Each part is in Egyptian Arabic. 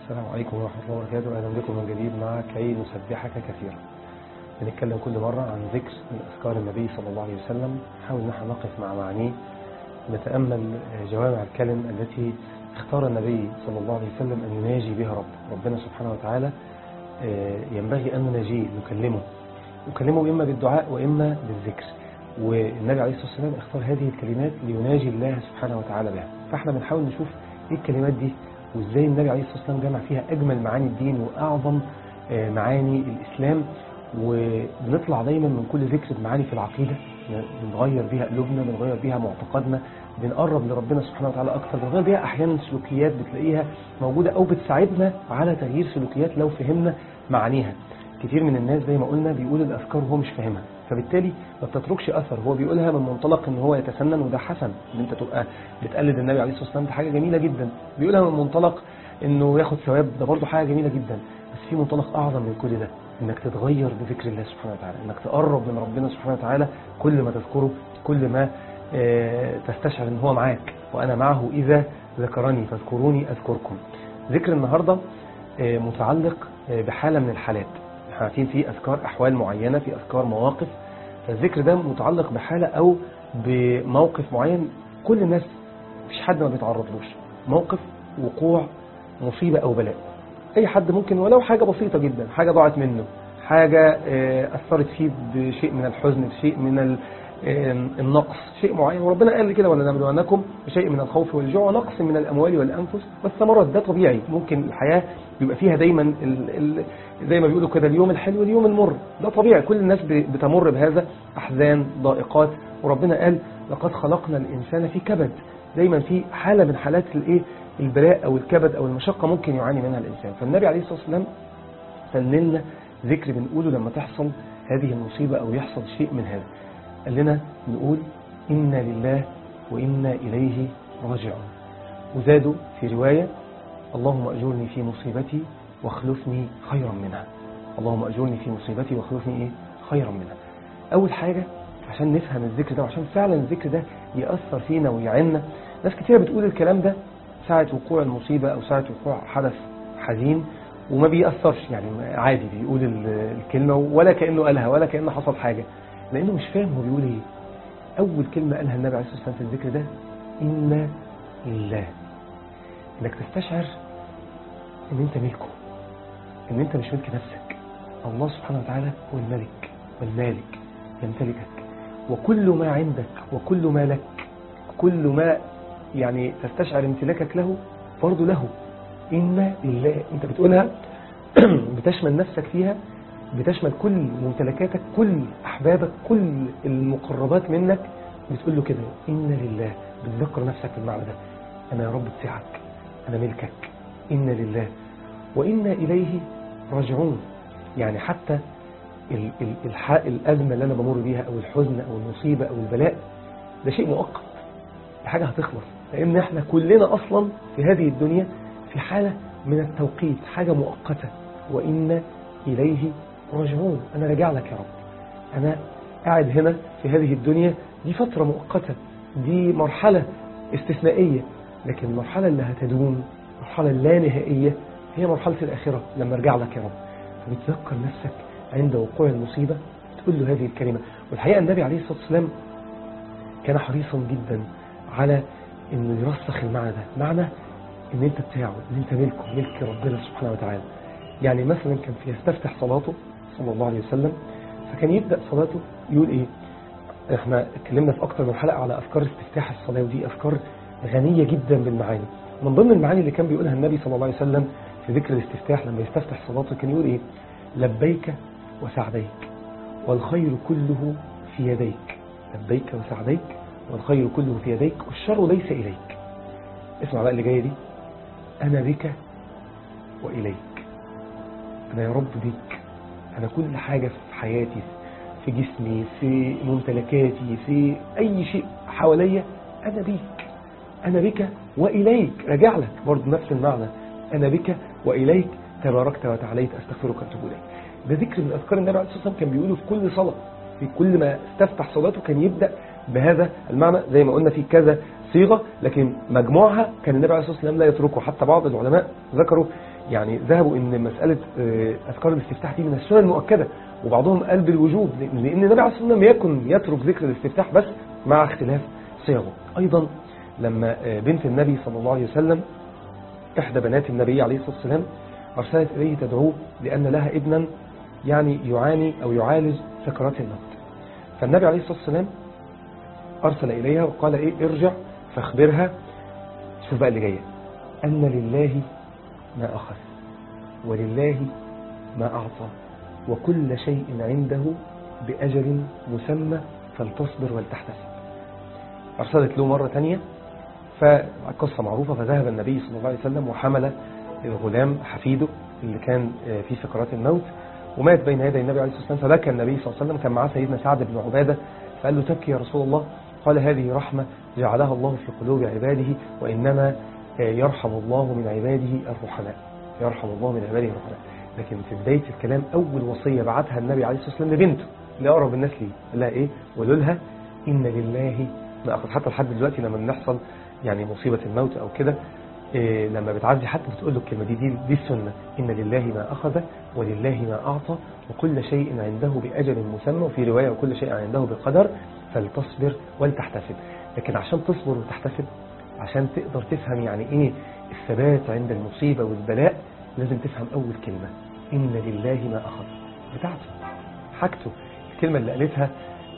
السلام عليكم ورحمة الله وبركاته أهلا بكم من جديد مع كي نسبحك كثيرا بنتكلم كل مرة عن ذكر من أذكار النبي صلى الله عليه وسلم نحاول نحن نقف مع معانيه نتأمل جوامع الكلم التي اختار النبي صلى الله عليه وسلم أن يناجي بها رب ربنا سبحانه وتعالى ينبغي أن نناجيه نكلمه نكلمه إما بالدعاء وإما بالذكر والنبي عليه الصلاة والسلام اختار هذه الكلمات ليناجي الله سبحانه وتعالى بها فاحنا بنحاول نشوف ايه الكلمات دي وازاي النبي عليه الصلاة والسلام جمع فيها أجمل معاني الدين وأعظم معاني الإسلام وبنطلع دايما من كل ذكر بمعاني في العقيدة بنغير بيها قلوبنا بنغير بيها معتقدنا بنقرب لربنا سبحانه وتعالى أكثر بنغير بيها أحيانا سلوكيات بتلاقيها موجودة أو بتساعدنا على تغيير سلوكيات لو فهمنا معانيها كتير من الناس زي ما قلنا بيقول الأذكار وهو مش فاهمها فبالتالي ما بتتركش أثر هو بيقولها من منطلق ان هو يتسنن وده حسن ان انت تبقى بتقلد النبي عليه الصلاة والسلام ده حاجة جميلة جدا بيقولها من منطلق انه ياخد ثواب ده برضه حاجة جميلة جدا بس في منطلق أعظم من كل ده انك تتغير بذكر الله سبحانه وتعالى انك تقرب من ربنا سبحانه وتعالى كل ما تذكره كل ما تستشعر ان هو معاك وانا معه اذا ذكرني فاذكروني اذكركم ذكر النهاردة متعلق بحالة من الحالات احنا عارفين في اذكار احوال معينة في اذكار مواقف فالذكر ده متعلق بحالة او بموقف معين كل الناس مفيش حد ما بيتعرضلوش موقف وقوع مصيبة او بلاء اي حد ممكن ولو حاجة بسيطة جدا حاجة ضاعت منه حاجة اثرت فيه بشيء من الحزن بشيء من النقص شيء معين وربنا قال كده ولنبلونكم بشيء من الخوف والجوع ونقص من الأموال والأنفس والثمرات ده طبيعي ممكن الحياة بيبقى فيها دايما ال ال زي ما بيقولوا كده اليوم الحلو واليوم المر ده طبيعي كل الناس بتمر بهذا أحزان ضائقات وربنا قال لقد خلقنا الإنسان في كبد دايما في حالة من حالات الايه البلاء أو الكبد أو المشقة ممكن يعاني منها الإنسان فالنبي عليه الصلاة والسلام سنلنا ذكر بنقوله لما تحصل هذه المصيبة أو يحصل شيء من هذا قال لنا نقول إنا لله وإنا إليه راجعون وزادوا في رواية اللهم أجرني في مصيبتي واخلفني خيرا منها اللهم أجرني في مصيبتي واخلفني إيه خيرا منها أول حاجة عشان نفهم الذكر ده وعشان فعلا الذكر ده يأثر فينا ويعنا ناس كتير بتقول الكلام ده ساعة وقوع المصيبة أو ساعة وقوع حدث حزين وما بيأثرش يعني عادي بيقول الكلمة ولا كأنه قالها ولا كأنه حصل حاجة لأنه مش فاهم هو بيقول ايه أول كلمة قالها النبي عليه الصلاة والسلام في الذكر ده إنا لله إنك تستشعر إن أنت ملكه إن أنت مش ملك نفسك الله سبحانه وتعالى هو الملك والمالك يمتلكك وكل ما عندك وكل ما لك كل ما يعني تستشعر امتلاكك له برضه له إنا لله أنت بتقولها بتشمل نفسك فيها بتشمل كل ممتلكاتك كل أحبابك كل المقربات منك بتقول له كده إنا لله بتذكر نفسك بالمعنى ده أنا يا رب بتاعك أنا ملكك إنا لله وإنا إليه راجعون يعني حتى ال ال الح... الأزمة اللي أنا بمر بيها أو الحزن أو المصيبة أو البلاء ده شيء مؤقت دي حاجة هتخلص لأن احنا كلنا أصلا في هذه الدنيا في حالة من التوقيت حاجة مؤقتة وإنا إليه راجعون أنا راجع لك يا رب أنا قاعد هنا في هذه الدنيا دي فترة مؤقتة دي مرحلة استثنائية لكن المرحلة اللي هتدوم مرحلة لا نهائية هي مرحلة الآخرة لما ارجع لك يا رب فبتذكر نفسك عند وقوع المصيبة تقول له هذه الكلمة والحقيقة النبي عليه الصلاة والسلام كان حريصا جدا على انه يرسخ المعنى ده معنى ان انت بتاعه ان انت ملكه ملك ربنا سبحانه وتعالى يعني مثلا كان في يستفتح صلاته صلى الله عليه وسلم فكان يبدأ صلاته يقول ايه احنا اتكلمنا في اكتر من حلقة على افكار استفتاح الصلاة ودي افكار غنية جدا بالمعاني من ضمن المعاني اللي كان بيقولها النبي صلى الله عليه وسلم في ذكر الاستفتاح لما يستفتح صلاته كان يقول ايه لبيك وسعديك والخير كله في يديك لبيك وسعديك والخير كله في يديك والشر ليس إليك اسمع بقى اللي جاية دي أنا بك وإليك أنا يا رب بك أنا كل حاجة في حياتي في جسمي في ممتلكاتي في أي شيء حواليا أنا بيك أنا بك وإليك راجع لك برضه نفس المعنى أنا بك وإليك تباركت وتعاليت أستغفرك وأتوب إليك ده ذكر من أذكار النبي عليه الصلاة والسلام كان بيقوله في كل صلاة في كل ما استفتح صلاته كان يبدأ بهذا المعنى زي ما قلنا في كذا صيغة لكن مجموعها كان النبي عليه الصلاة والسلام لا يتركه حتى بعض العلماء ذكروا يعني ذهبوا ان مسألة آه، أذكار الاستفتاح دي من السنن المؤكدة وبعضهم قال بالوجوب لأن النبي عليه الصلاة والسلام يكن يترك ذكر الاستفتاح بس مع اختلاف صيغه أيضا لما آه، بنت النبي صلى الله عليه وسلم إحدى بنات النبي عليه الصلاة والسلام أرسلت إليه تدعوه لأن لها ابنا يعني يعاني أو يعالج سكرات الموت فالنبي عليه الصلاة والسلام أرسل إليها وقال إيه ارجع فاخبرها شوف بقى اللي جاية أن لله ما أخذ ولله ما أعطى وكل شيء عنده بأجل مسمى فلتصبر ولتحتسب أرسلت له مرة تانية فالقصة معروفة فذهب النبي صلى الله عليه وسلم وحمل الغلام حفيده اللي كان في سكرات الموت ومات بين يدي النبي عليه الصلاة والسلام فبكى النبي صلى الله عليه وسلم كان معاه سيدنا سعد بن عبادة فقال له تبكي يا رسول الله قال هذه رحمة جعلها الله في قلوب عباده وإنما يرحم الله من عباده الرحماء يرحم الله من عباده الرحماء لكن في بداية الكلام أول وصية بعتها النبي عليه الصلاة والسلام لبنته لأقرب الناس ليه قال لها إيه وقالوا لها إن لله ما أخذ حتى لحد دلوقتي لما بنحصل يعني مصيبة الموت أو كده إيه لما بتعزي حتى بتقول له الكلمة دي دي, دي السنة إن لله ما أخذ ولله ما أعطى وكل شيء عنده بأجل مسمى وفي رواية وكل شيء عنده بقدر فلتصبر ولتحتسب لكن عشان تصبر وتحتسب عشان تقدر تفهم يعني إيه الثبات عند المصيبة والبلاء لازم تفهم أول كلمة إن لله ما أخذ بتاعته حاجته الكلمة اللي قالتها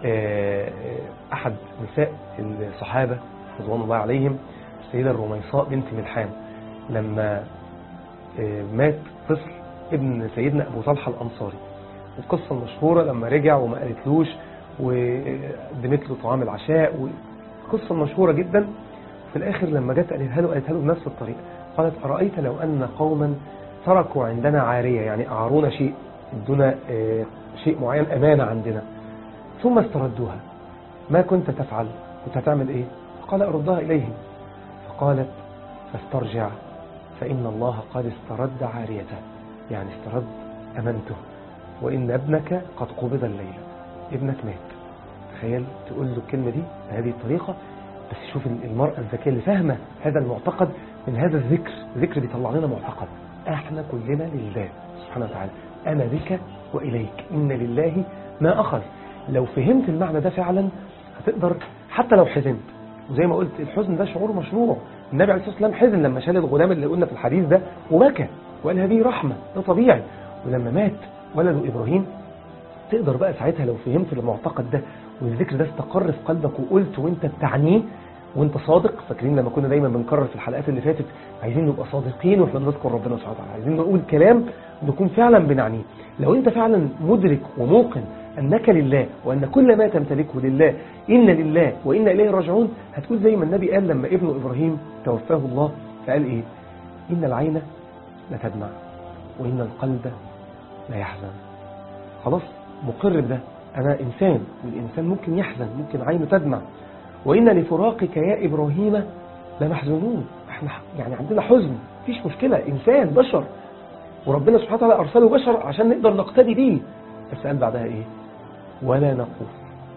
أحد نساء الصحابة رضوان الله عليهم السيدة الرميصاء بنت ملحان لما مات طفل ابن سيدنا أبو طلحة الأنصاري القصة المشهورة لما رجع وما قالتلوش وقدمت له طعام العشاء والقصة المشهورة جدا في الآخر لما جت قالتها له قالتها له بنفس الطريقة قالت أرأيت لو أن قوما تركوا عندنا عارية يعني أعرونا شيء ادونا شيء معين أمانة عندنا ثم استردوها ما كنت تفعل كنت هتعمل إيه قال أردها إليهم فقالت فاسترجع فإن الله قد استرد عاريته يعني استرد أمنته وإن ابنك قد قبض الليلة ابنك مات تخيل تقول له الكلمة دي بهذه الطريقة بس شوف المرأة الذكية اللي فاهمة هذا المعتقد من هذا الذكر ذكر بيطلع لنا معتقد احنا كلنا لله سبحانه وتعالى أنا بك وإليك إن لله ما أخذ لو فهمت المعنى ده فعلا هتقدر حتى لو حزنت وزي ما قلت الحزن ده شعور مشروع النبي عليه الصلاة والسلام حزن لما شال الغلام اللي قلنا في الحديث ده وبكى وقال هذه رحمة ده طبيعي ولما مات ولده إبراهيم تقدر بقى ساعتها لو فهمت المعتقد ده والذكر ده استقر في قلبك وقلت وانت بتعنيه وانت صادق فاكرين لما كنا دايما بنكرر في الحلقات اللي فاتت عايزين نبقى صادقين واحنا بنذكر ربنا سبحانه وتعالى عايزين نقول كلام نكون فعلا بنعنيه لو انت فعلا مدرك وموقن انك لله وان كل ما تمتلكه لله ان لله وان اليه راجعون هتقول زي ما النبي قال لما ابنه ابراهيم توفاه الله فقال ايه ان العين لا تدمع وان القلب لا يحزن خلاص مقر بده انا انسان والانسان ممكن يحزن ممكن عينه تدمع وإن لفراقك يا إبراهيم لمحزونون احنا يعني عندنا حزن مفيش مشكلة إنسان بشر وربنا سبحانه وتعالى أرسله بشر عشان نقدر نقتدي بيه بس قال بعدها إيه ولا نقول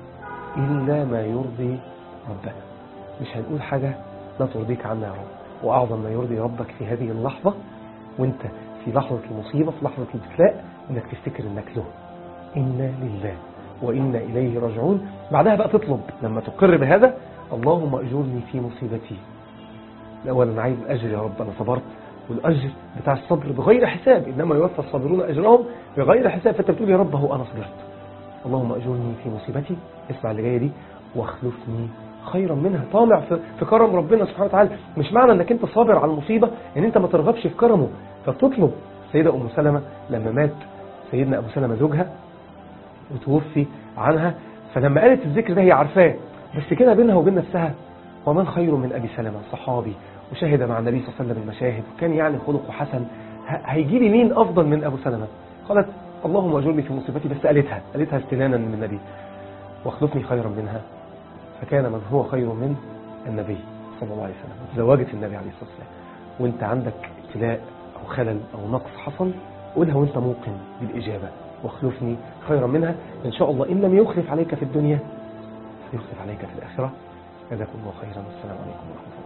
إلا ما يرضي ربنا مش هنقول حاجة لا ترضيك عنا يا رب وأعظم ما يرضي ربك في هذه اللحظة وانت في لحظة المصيبة في لحظة الابتلاء انك تفتكر انك له إنا لله وإنا إليه راجعون بعدها بقى تطلب لما تقر بهذا اللهم أجرني في مصيبتي الأول أنا عايز الأجر يا رب أنا صبرت والأجر بتاع الصبر بغير حساب إنما يوفى الصابرون أجرهم بغير حساب فأنت بتقول يا رب هو أنا صبرت اللهم أجرني في مصيبتي اسمع اللي جاية دي واخلفني خيرا منها طامع في, في كرم ربنا سبحانه وتعالى مش معنى انك انت صابر على المصيبة ان انت ما ترغبش في كرمه فبتطلب سيدة أم سلمة لما مات سيدنا أبو سلمة زوجها وتوفي عنها فلما قالت الذكر ده هي عارفاه بس كده بينها وبين نفسها ومن خير من أبي سلمة صحابي وشهد مع النبي صلى الله عليه وسلم المشاهد وكان يعني خلقه حسن هيجي لي مين أفضل من أبو سلمة قالت اللهم أجرني في مصيبتي بس قالتها قالتها استنانا من النبي واخلفني خيرا منها فكان من هو خير من النبي صلى الله عليه وسلم تزوجت النبي عليه الصلاة والسلام وانت عندك ابتلاء أو خلل أو نقص حصل قولها وانت موقن بالإجابة واخلفني خيرا منها إن شاء الله إن لم يخلف عليك في الدنيا يخلف عليك في الآخرة جزاكم الله خيرا والسلام عليكم ورحمة الله